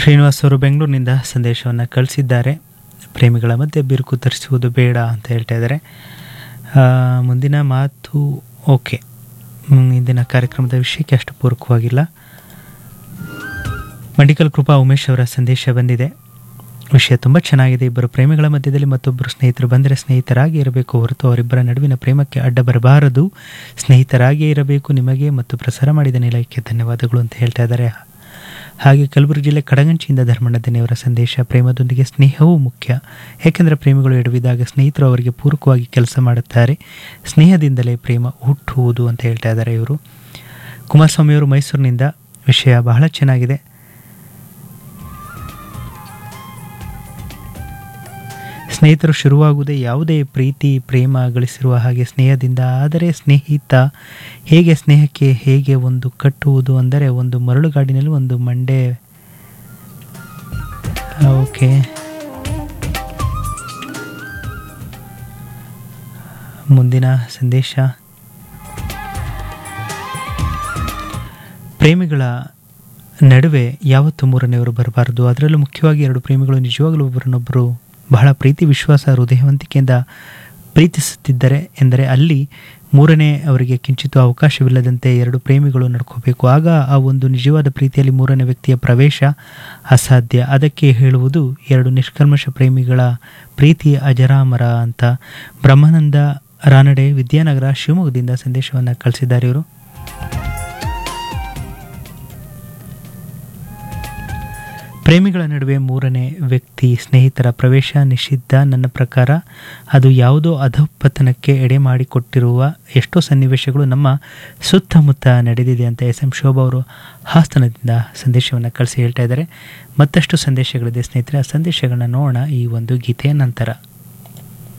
ಶ್ರೀನಿವಾಸ್ ಅವರು ಬೆಂಗಳೂರಿನಿಂದ ಸಂದೇಶವನ್ನು ಕಳಿಸಿದ್ದಾರೆ ಪ್ರೇಮಿಗಳ ಮಧ್ಯೆ ಬಿರುಕು ತರಿಸುವುದು ಬೇಡ ಅಂತ ಹೇಳ್ತಾ ಇದ್ದಾರೆ ಆ, ಮುಂದಿನ ಮಾತು ಓಕೆ ಹ್ಮ್, ಇಂದಿನ ಕಾರ್ಯಕ್ರಮದ ವಿಷಯಕ್ಕೆ ಅಷ್ಟು ಪೂರಕವಾಗಿಲ್ಲ ಮಂಡಿಕಲ್ ಕೃಪಾ ಉಮೇಶ್ ಅವರ ಸಂದೇಶ ಬಂದಿದೆ ವಿಷಯ ತುಂಬ ಚೆನ್ನಾಗಿದೆ ಇಬ್ಬರು ಪ್ರೇಮಿಗಳ ಮಧ್ಯದಲ್ಲಿ ಮತ್ತೊಬ್ಬರು ಸ್ನೇಹಿತರು ಬಂದರೆ ಸ್ನೇಹಿತರಾಗಿ ಇರಬೇಕು ಹೊರತು ಅವರಿಬ್ಬರ ನಡುವಿನ ಪ್ರೇಮಕ್ಕೆ ಅಡ್ಡ ಬರಬಾರದು ಸ್ನೇಹಿತರಾಗಿಯೇ ಇರಬೇಕು ನಿಮಗೆ ಮತ್ತು ಪ್ರಸಾರ ಮಾಡಿದ ನಿಲಯಕ್ಕೆ ಧನ್ಯವಾದಗಳು ಅಂತ ಹೇಳ್ತಾ ಇದ್ದಾರೆ ಹಾಗೆ ಕಲಬುರಗಿ ಜಿಲ್ಲೆ ಕಡಗಂಚಿಯಿಂದ ಧರ್ಮಣ್ಣದನೆಯವರ ಸಂದೇಶ ಪ್ರೇಮದೊಂದಿಗೆ ಸ್ನೇಹವೂ ಮುಖ್ಯ ಏಕೆಂದರೆ ಪ್ರೇಮಿಗಳು ಎಡವಿದಾಗ ಸ್ನೇಹಿತರು ಅವರಿಗೆ ಪೂರಕವಾಗಿ ಕೆಲಸ ಮಾಡುತ್ತಾರೆ ಸ್ನೇಹದಿಂದಲೇ ಪ್ರೇಮ ಹುಟ್ಟುವುದು ಅಂತ ಹೇಳ್ತಾ ಇದ್ದಾರೆ ಇವರು ಕುಮಾರಸ್ವಾಮಿಯವರು ಮೈಸೂರಿನಿಂದ ವಿಷಯ ಬಹಳ ಚೆನ್ನಾಗಿದೆ ಸ್ನೇಹಿತರು ಶುರುವಾಗುವುದೇ ಯಾವುದೇ ಪ್ರೀತಿ ಪ್ರೇಮ ಗಳಿಸಿರುವ ಹಾಗೆ ಸ್ನೇಹದಿಂದ ಆದರೆ ಸ್ನೇಹಿತ ಹೇಗೆ ಸ್ನೇಹಕ್ಕೆ ಹೇಗೆ ಒಂದು ಕಟ್ಟುವುದು ಅಂದರೆ ಒಂದು ಮರಳುಗಾಡಿನಲ್ಲಿ ಒಂದು ಮಂಡೆ ಓಕೆ ಮುಂದಿನ ಸಂದೇಶ ಪ್ರೇಮಿಗಳ ನಡುವೆ ಯಾವತ್ತೂ ಮೂರನೆಯವರು ಬರಬಾರದು ಅದರಲ್ಲೂ ಮುಖ್ಯವಾಗಿ ಎರಡು ಪ್ರೇಮಿಗಳು ನಿಜವಾಗಲೂ ಒಬ್ಬರನ್ನೊಬ್ಬರು ಬಹಳ ಪ್ರೀತಿ ವಿಶ್ವಾಸ ಹೃದಯವಂತಿಕೆಯಿಂದ ಪ್ರೀತಿಸುತ್ತಿದ್ದರೆ ಎಂದರೆ ಅಲ್ಲಿ ಮೂರನೇ ಅವರಿಗೆ ಕಿಂಚಿತ್ತು ಅವಕಾಶವಿಲ್ಲದಂತೆ ಎರಡು ಪ್ರೇಮಿಗಳು ನಡ್ಕೋಬೇಕು ಆಗ ಆ ಒಂದು ನಿಜವಾದ ಪ್ರೀತಿಯಲ್ಲಿ ಮೂರನೇ ವ್ಯಕ್ತಿಯ ಪ್ರವೇಶ ಅಸಾಧ್ಯ ಅದಕ್ಕೆ ಹೇಳುವುದು ಎರಡು ನಿಷ್ಕಲ್ಮಶ ಪ್ರೇಮಿಗಳ ಪ್ರೀತಿ ಅಜರಾಮರ ಅಂತ ಬ್ರಹ್ಮಾನಂದ ರಾನಡೆ ವಿದ್ಯಾನಗರ ಶಿವಮೊಗ್ಗದಿಂದ ಸಂದೇಶವನ್ನು ಕಳಿಸಿದ್ದಾರೆ ಇವರು ಪ್ರೇಮಿಗಳ ನಡುವೆ ಮೂರನೇ ವ್ಯಕ್ತಿ ಸ್ನೇಹಿತರ ಪ್ರವೇಶ ನಿಷಿದ್ಧ ನನ್ನ ಪ್ರಕಾರ ಅದು ಯಾವುದೋ ಅಧಪತನಕ್ಕೆ ಎಡೆ ಮಾಡಿಕೊಟ್ಟಿರುವ ಎಷ್ಟೋ ಸನ್ನಿವೇಶಗಳು ನಮ್ಮ ಸುತ್ತಮುತ್ತ ನಡೆದಿದೆ ಅಂತ ಎಸ್ ಎಂ ಶೋಭಾ ಅವರು ಹಾಸನದಿಂದ ಸಂದೇಶವನ್ನು ಕಳಿಸಿ ಹೇಳ್ತಾ ಇದ್ದಾರೆ ಮತ್ತಷ್ಟು ಸಂದೇಶಗಳಿದೆ ಸ್ನೇಹಿತರೆ ಆ ಸಂದೇಶಗಳನ್ನ ನೋಡೋಣ ಈ ಒಂದು ಗೀತೆಯ ನಂತರ